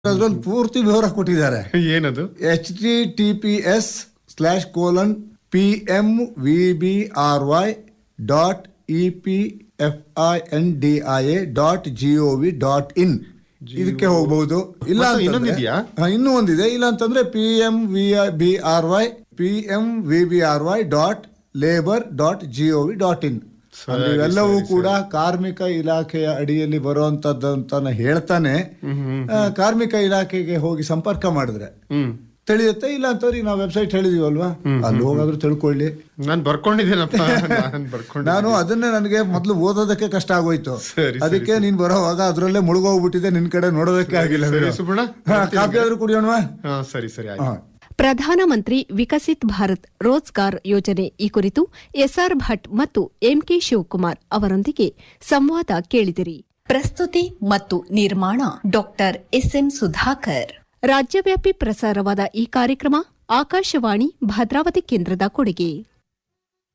ಅದ್ರಲ್ಲಿ ಪೂರ್ತಿ ವಿವರ ಕೊಟ್ಟಿದ್ದಾರೆ ಏನದು H T T P S slash colon P M V B R Y dot E P F I N D I A dot G O V dot in ಇದಕ್ಕೆ ಹೋಗ್ಬಹುದು ಇಲ್ಲ ಮತ್ತೆ ಅಂತಂದ್ರೆ- ಇನ್ನೊಂದಿದ್ಯಾ? ಹಾ, ಇನ್ನೂ ಒಂದಿದೆ ಇಲ್ಲ ಅಂತಂದ್ರೆ P M V B R Y P M V B R Y dot labour dot G O V dot in ಸರಿ, ಇವೆಲ್ಲವೂ ಸರಿ, ಕೂಡ ಕಾರ್ಮಿಕ ಇಲಾಖೆಯ ಅಡಿಯಲ್ಲಿ ಬರುವಂತದ್ದು ಅಂತ ಹೇಳ್ತಾನೆ ಆ, ಕಾರ್ಮಿಕ ಇಲಾಖೆಗೆ ಹೋಗಿ ಸಂಪರ್ಕ ಮಾಡಿದ್ರೆ ಹ್ಮ್ ತಿಳಿಯುತ್ತೆ ಇಲ್ಲ ಅಂತವ್ರಿ ನಾವು ವೆಬ್ಸೈಟ್ ಹೇಳಿದೀವಲ್ವಾ ಅಲ್ಲಿ ಹೋಗಾದ್ರೂ ತಿಳ್ಕೊಳ್ಳಿ ನಾನ್ ಬರ್ಕೊಂಡಿದ್ದೀನಪ್ಪ ನಾನ್ ಬರ್ಕೊಂಡೆ ನಾನು ಅದನ್ನೇ ನನಗೆ ಮೊದಲು ಓದೋದಕ್ಕೆ ಕಷ್ಟ ಆಗೋಯ್ತು ಸರಿ, ಅದಕ್ಕೆ ನೀನ್ ಬರೋವಾಗ ಅದ್ರಲ್ಲೇ ಮುಳುಗೋಗ್ಬಿಟ್ಟಿದೆ ನಿನ್ ಕಡೆ ನೋಡೋದಕ್ಕೆ ಆಗಿಲ್ಲ ಸರಿ, ಬಿಡು. ಸುಬ್ಬಣ್ಣ, ಹಾ, ಕಾಫಿ ಆದ್ರೂ ಕುಡಿಯೋಣವಾ ಹಾ ಸರಿ ಸರಿ ಆಯ್ತು ಹಾ. ಪ್ರಧಾನಮಂತ್ರಿ ವಿಕಸಿತ್ ಭಾರತ್ ರೋಜ್ಗಾರ್ ಯೋಜನೆ ಈ ಕುರಿತು ಎಸ್ಆರ್ ಭಟ್ ಮತ್ತು ಎಂಕೆ ಶಿವಕುಮಾರ್ ಅವರೊಂದಿಗೆ ಸಂವಾದ ಕೇಳಿದಿರಿ ಪ್ರಸ್ತುತಿ ಮತ್ತು ನಿರ್ಮಾಣ ಡಾಕ್ಟರ್ ಎಸ್ಎಂ ಸುಧಾಕರ್ ರಾಜ್ಯವ್ಯಾಪಿ ಪ್ರಸಾರವಾದ ಈ ಕಾರ್ಯಕ್ರಮ ಆಕಾಶವಾಣಿ ಭದ್ರಾವತಿ ಕೇಂದ್ರದ ಕೊಡುಗೆ